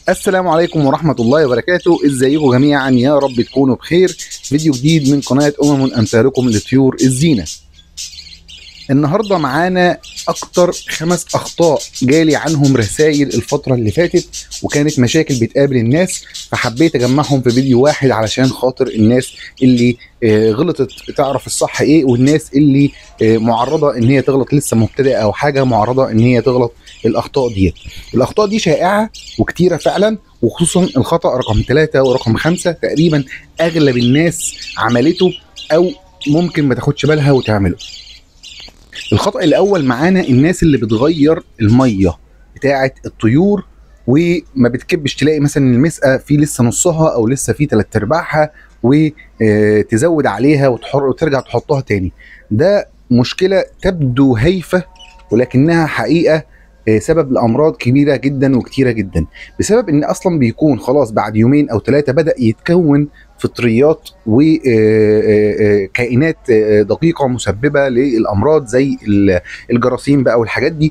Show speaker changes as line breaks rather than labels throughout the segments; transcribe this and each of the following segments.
السلام عليكم ورحمة الله وبركاته ازيكم جميعا يا رب تكونوا بخير فيديو جديد من قناة أمم أمثالكم لطيور الزينة النهاردة معانا أكتر خمس أخطاء جالي عنهم رسائل الفترة اللي فاتت وكانت مشاكل بتقابل الناس فحبيت أجمعهم في فيديو واحد علشان خاطر الناس اللي آه، غلطت تعرف الصح إيه والناس اللي آه، معرضة إن هي تغلط لسه مبتدئة أو حاجة معرضة إن هي تغلط الأخطاء ديت الأخطاء دي شائعة وكتيرة فعلا وخصوصا الخطأ رقم ثلاثة ورقم خمسة تقريبا أغلب الناس عملته أو ممكن ما تاخدش بالها وتعمله الخطأ الأول معانا الناس اللي بتغير المية بتاعة الطيور وما بتكبش تلاقي مثلا المسقة في لسه نصها أو لسه في تلات أرباعها وتزود عليها وتحر وترجع تحطها تاني ده مشكلة تبدو هايفة ولكنها حقيقة آه، سبب لامراض كبيره جدا وكتيره جدا بسبب ان اصلا بيكون خلاص بعد يومين او ثلاثه بدا يتكون فطريات وكائنات دقيقه مسببه للامراض زي ال- الجراثيم بقى والحاجات دي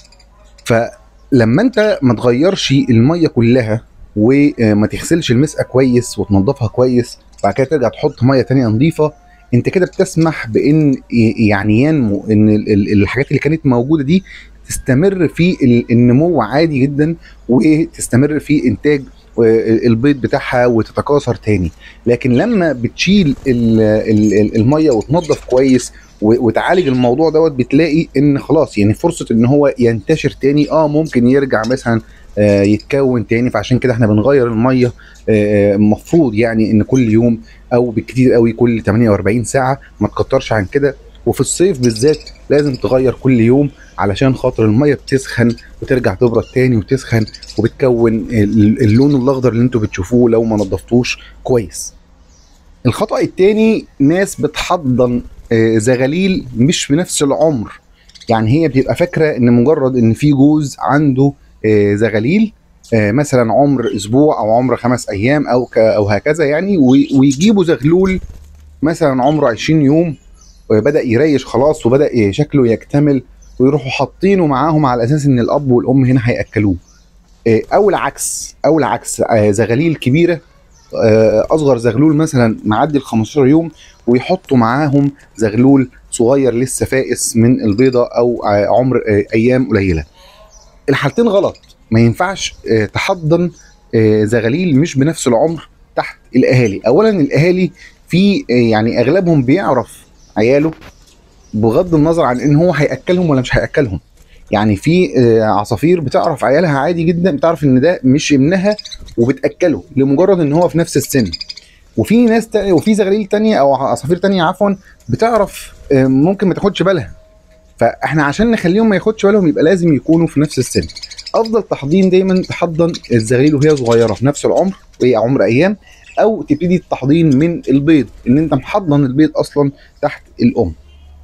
فلما انت ما تغيرش الميه كلها وما تغسلش المسقه كويس وتنضفها كويس بعد كده ترجع تحط ميه تانية نظيفه انت كده بتسمح بان يعني ينمو ان ال- ال- الحاجات اللي كانت موجوده دي تستمر في ال- النمو عادي جدا وتستمر في انتاج البيض بتاعها وتتكاثر تاني لكن لما بتشيل ال- ال- ال- الميه وتنظف كويس و- وتعالج الموضوع دوت بتلاقي ان خلاص يعني فرصه ان هو ينتشر تاني اه ممكن يرجع مثلا آه، يتكون تاني فعشان كده احنا بنغير الميه آه، المفروض يعني ان كل يوم او بالكتير قوي كل 48 ساعه ما تكترش عن كده وفي الصيف بالذات لازم تغير كل يوم علشان خاطر الميه بتسخن وترجع تبرد تاني وتسخن وبتكون ال- اللون الاخضر اللي انتوا بتشوفوه لو ما نضفتوش كويس الخطا التاني ناس بتحضن آه، زغاليل مش بنفس العمر يعني هي بتبقى فاكره ان مجرد ان في جوز عنده آه، زغاليل آه، مثلا عمر اسبوع او عمر خمس ايام او ك- او هكذا يعني وي- ويجيبوا زغلول مثلا عمره 20 يوم وبدا يريش خلاص وبدا شكله يكتمل ويروحوا حاطينه معاهم على اساس ان الاب والام هنا هياكلوه آه، او العكس او العكس آه، زغاليل كبيره آه، اصغر زغلول مثلا معدي ال 15 يوم ويحطوا معاهم زغلول صغير لسه فائس من البيضه او آه، عمر آه، ايام قليله الحالتين غلط ما ينفعش آه، تحضن آه، زغاليل مش بنفس العمر تحت الاهالي اولا الاهالي في آه، يعني اغلبهم بيعرف عياله بغض النظر عن ان هو هياكلهم ولا مش هياكلهم يعني في آه، عصافير بتعرف عيالها عادي جدا بتعرف ان ده مش ابنها وبتاكله لمجرد ان هو في نفس السن وفي ناس تانية وفي زغاليل تانية او عصافير تانية عفوا بتعرف آه، ممكن ما تاخدش بالها فاحنا عشان نخليهم ما ياخدش بالهم يبقى لازم يكونوا في نفس السن افضل تحضين دايما تحضن الزغاليل وهي صغيره في نفس العمر وهي عمر ايام او تبتدي التحضين من البيض ان انت محضن البيض اصلا تحت الام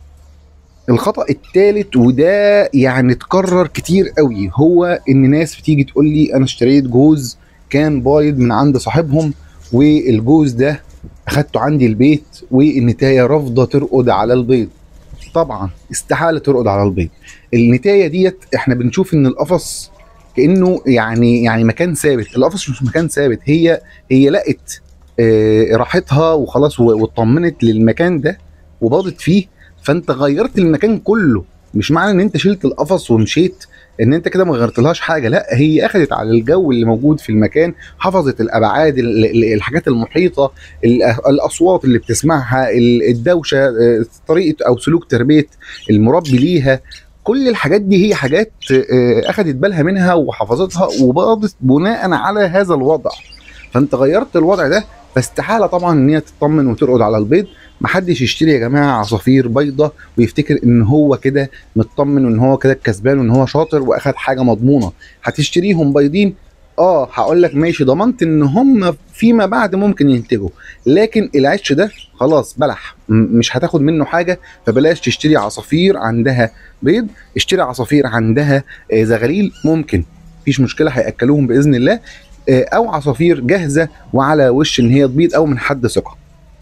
الخطا الثالث وده يعني اتكرر كتير قوي هو ان ناس بتيجي تقول لي انا اشتريت جوز كان بايض من عند صاحبهم والجوز ده اخدته عندي البيت والنتايه رافضه ترقد على البيض طبعا استحاله ترقد على البيض النتايه ديت احنا بنشوف ان القفص كانه يعني يعني مكان ثابت القفص مش مكان ثابت هي هي لقت آه، راحتها وخلاص و- واطمنت للمكان ده وباضت فيه فانت غيرت المكان كله مش معنى ان انت شلت القفص ومشيت ان انت كده ما غيرتلهاش حاجه لا هي اخذت على الجو اللي موجود في المكان حفظت الابعاد ال- ال- الحاجات المحيطه ال- الاصوات اللي بتسمعها ال- الدوشه آه، طريقه او سلوك تربيه المربي ليها كل الحاجات دي هي حاجات آه، اخذت بالها منها وحفظتها وباضت بناء على هذا الوضع فانت غيرت الوضع ده فاستحاله طبعا ان هي تطمن وترقد على البيض محدش يشتري يا جماعه عصافير بيضه ويفتكر ان هو كده مطمن وان هو كده كسبان وان هو شاطر واخد حاجه مضمونه هتشتريهم بيضين اه هقول لك ماشي ضمنت ان هم فيما بعد ممكن ينتجوا لكن العش ده خلاص بلح م- مش هتاخد منه حاجه فبلاش تشتري عصافير عندها بيض اشتري عصافير عندها آه، زغاليل ممكن مفيش مشكله هياكلوهم باذن الله آه، او عصافير جاهزه وعلى وش ان هي تبيض او من حد ثقه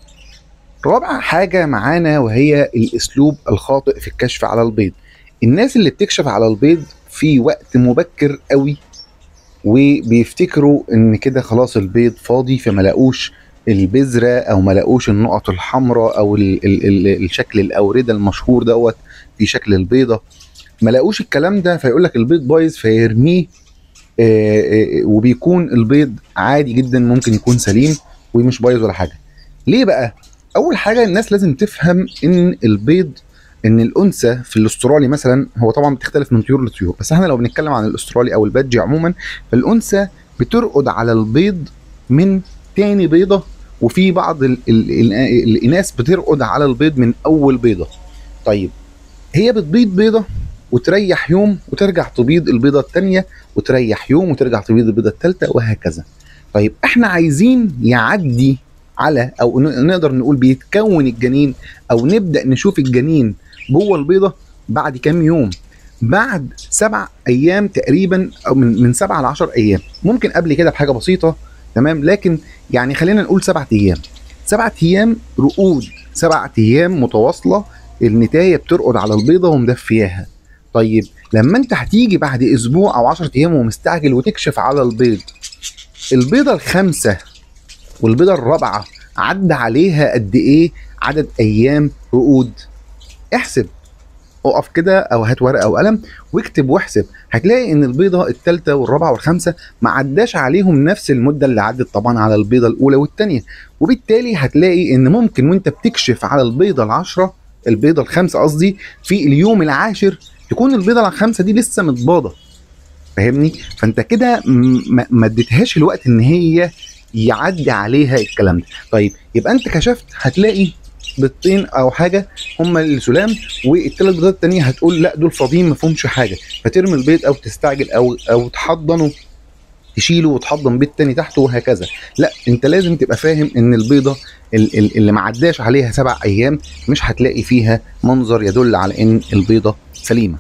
رابع حاجة معانا وهي الأسلوب الخاطئ في الكشف على البيض الناس اللي بتكشف على البيض في وقت مبكر قوي وبيفتكروا ان كده خلاص البيض فاضي فما لاقوش البذره او ما لاقوش النقط الحمراء او ال ال ال الشكل الاورده المشهور دوت في شكل البيضه ما لاقوش الكلام ده فيقول لك البيض بايظ فيرميه آه، آه، وبيكون البيض عادي جدا ممكن يكون سليم ومش بايظ ولا حاجه ليه بقى اول حاجه الناس لازم تفهم ان البيض ان الانثى في الاسترالي مثلا هو طبعا بتختلف من طيور لطيور بس احنا لو بنتكلم عن الاسترالي او البادجي عموما فالانثى بترقد على البيض من تاني بيضه وفي بعض ال ال ال الاناث بترقد على البيض من اول بيضه طيب هي بتبيض بيضه وتريح يوم وترجع تبيض البيضه الثانيه وتريح يوم وترجع تبيض البيضه الثالثه وهكذا طيب احنا عايزين يعدي على او ن- نقدر نقول بيتكون الجنين او نبدا نشوف الجنين جوه البيضه بعد كام يوم بعد سبع ايام تقريبا او من من سبعه ل 10 ايام ممكن قبل كده بحاجه بسيطه تمام لكن يعني خلينا نقول سبعة ايام سبعة ايام رقود سبعة ايام متواصله النتايه بترقد على البيضه ومدفياها طيب لما انت هتيجي بعد اسبوع او 10 ايام ومستعجل وتكشف على البيض البيضه الخامسه والبيضه الرابعه عدى عليها قد ايه عدد ايام رقود احسب اقف كده او هات ورقه وقلم واكتب واحسب هتلاقي ان البيضه الثالثه والرابعه والخامسه ما عداش عليهم نفس المده اللي عدت طبعا على البيضه الاولى والثانيه وبالتالي هتلاقي ان ممكن وانت بتكشف على البيضه العشره البيضه الخامسه قصدي في اليوم العاشر تكون البيضه الخامسه دي لسه متباضه فاهمني فانت كده م- ما ما اديتهاش الوقت ان هي يعدي عليها الكلام ده طيب يبقى انت كشفت هتلاقي بيضتين او حاجه هم السلام والثلاث بيضات التانية هتقول لا دول فاضيين ما فيهمش حاجه فترمي البيض او تستعجل او او تحضنه تشيله وتحضن بيض تاني تحته وهكذا لا انت لازم تبقى فاهم ان البيضه ال- ال- اللي ما عداش عليها سبع ايام مش هتلاقي فيها منظر يدل على ان البيضه سليمه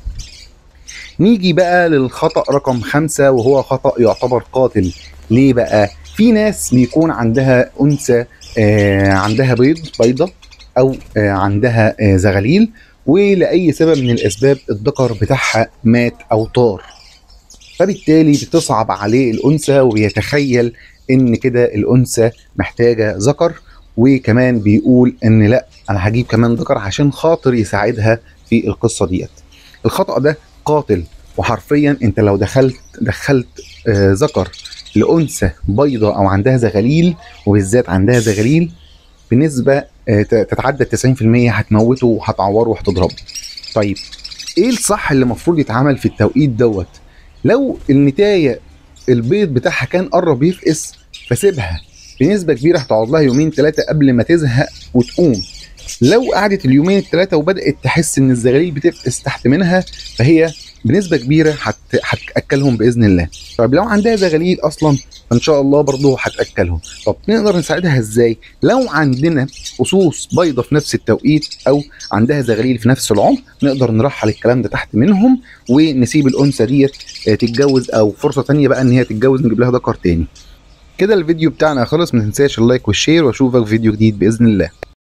نيجي بقى للخطأ رقم خمسة وهو خطأ يعتبر قاتل ليه بقى في ناس بيكون عندها أنثى آه عندها بيض بيضة أو آه عندها آه زغاليل ولأي سبب من الأسباب الذكر بتاعها مات أو طار فبالتالي بتصعب عليه الأنثى وبيتخيل إن كده الأنثى محتاجة ذكر وكمان بيقول إن لا أنا هجيب كمان ذكر عشان خاطر يساعدها في القصة ديت الخطأ ده قاتل وحرفيا انت لو دخلت دخلت آه، ذكر لانثى بيضة او عندها زغاليل وبالذات عندها زغاليل بنسبه آه، ت- تتعدى 90% هتموته وهتعوره وهتضربه. طيب ايه الصح اللي المفروض يتعمل في التوقيت دوت؟ لو النتايه البيض بتاعها كان قرب يفقس فسيبها بنسبه كبيره هتقعد لها يومين ثلاثه قبل ما تزهق وتقوم لو قعدت اليومين الثلاثه وبدات تحس ان الزغاليل بتفقس تحت منها فهي بنسبه كبيره هت... هتاكلهم باذن الله طب لو عندها زغاليل اصلا فان شاء الله برضه هتاكلهم طب نقدر نساعدها ازاي لو عندنا خصوص بيضه في نفس التوقيت او عندها زغاليل في نفس العمر نقدر نرحل الكلام ده تحت منهم ونسيب الانثى ديت آه، تتجوز او فرصه تانية بقى ان هي تتجوز نجيب لها ذكر تاني كده الفيديو بتاعنا خلص ما تنساش اللايك والشير واشوفك في فيديو جديد باذن الله